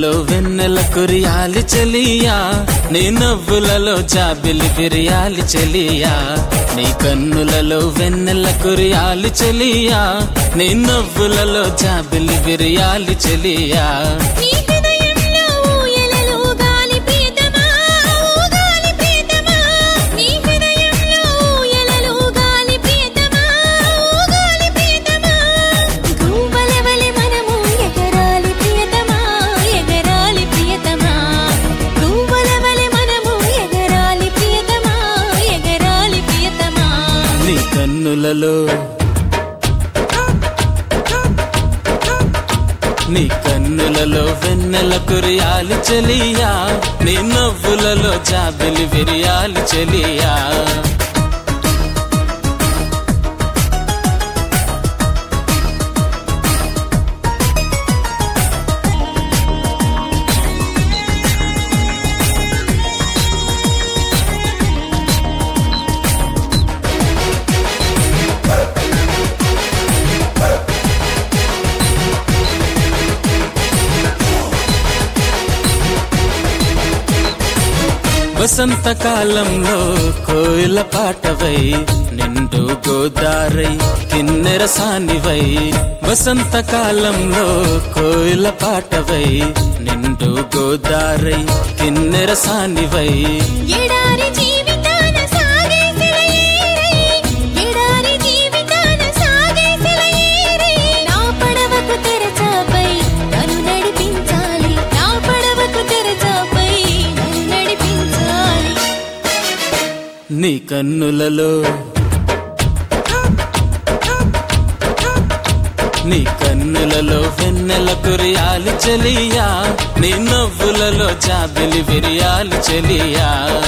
కన్నులలో వెన్నెల కురియాలి చెలియా నీ నవ్వులలో జాబిలి బిరియాలి చెలియా నీ కన్నులలో వెన్నెల కురియాలి చెలియా నీ నవ్వులలో జాబిలి బిరియాలి చెలియా నీ హృదయంలో ఊయలలో గాలి ప్రియతమా గాలి ప్రియతమా నీ హృదయంలో ఊయలలో గాలి ప్రియతమా గాలి ప్రియతమా గువ్వలవలె మనము ఎగరాలి ప్రియతమా ఎగరాలి ప్రియతమా గువ్వలవలె మనము ఎగరాలి ప్రియతమా ఎగరాలి ప్రియతమా నీ కన్నులలో నీ కన్నులలో వెన్నెల కురియాలి చెలియా నీ నవ్వులలో జాబిలి విరియాలి చెలియా వసంతకాలంలో కోయిల పాటవై నిండు గోదారై కిన్నెర సానివై వసంతకాలంలో కోయిల పాటవై నిండు గోదారై కిన్నెర సానివై ఎడారి జీవితాన సాగే సెలయేరై ఎడారి జీవితాన సాగే సెలయేరై నా పడవకు తెరచాపై నన్ను నడిపించాలి నా పడవకు తెరచాపై నన్ను నడిపించాలి నీ కన్నులలో నీ కన్నులలో వెన్నెల కురియాలి చెలియా నీ నవ్వులలో జాబిలి విరియాలి చెలియా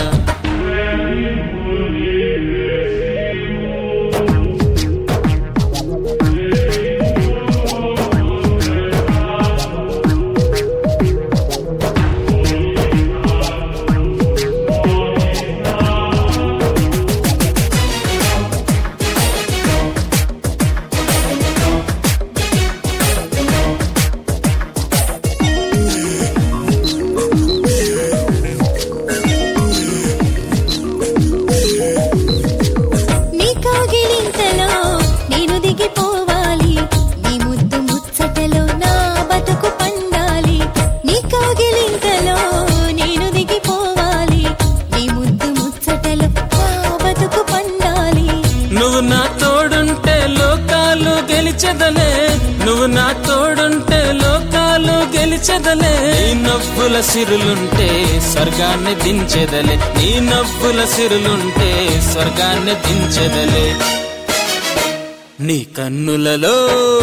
నీ కాగిలింతలో నేను దిగిపోవాలి నీ ముద్దు ముచ్చటలో నా బతుకు పండాలి నీ కాగిలింతలో నేను దిగిపోవాలి నీ ముద్దు ముచ్చటలో నా బతుకు పండాలి నువ్వు నా తోడుంటే లోకాలు గెలిచెదలే నువ్వు నా తోడుంటే లోకాలు గెలిచెదలే నీ నవ్వుల సిరులుంటే స్వర్గాన్ని దించెదలే నీ నవ్వుల సిరులుంటే స్వర్గాన్ని దించెదలే నీ కన్నులలో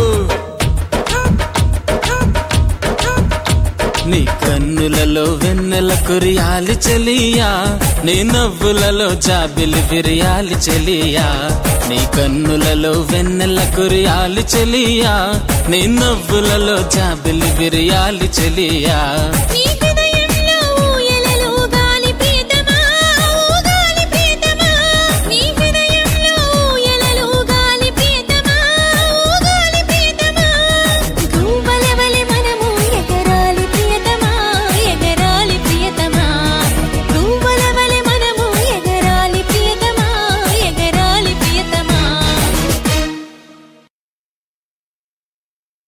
నీ కన్నులలో వెన్నెల కురియాలి చెలియా నీ నవ్వులలో జాబిలి విరియాలి చెలియా నీ కన్నులలో వెన్నెల కురియాలి చెలియా నీ నవ్వులలో జాబిలి విరియాలి చెలియా నీ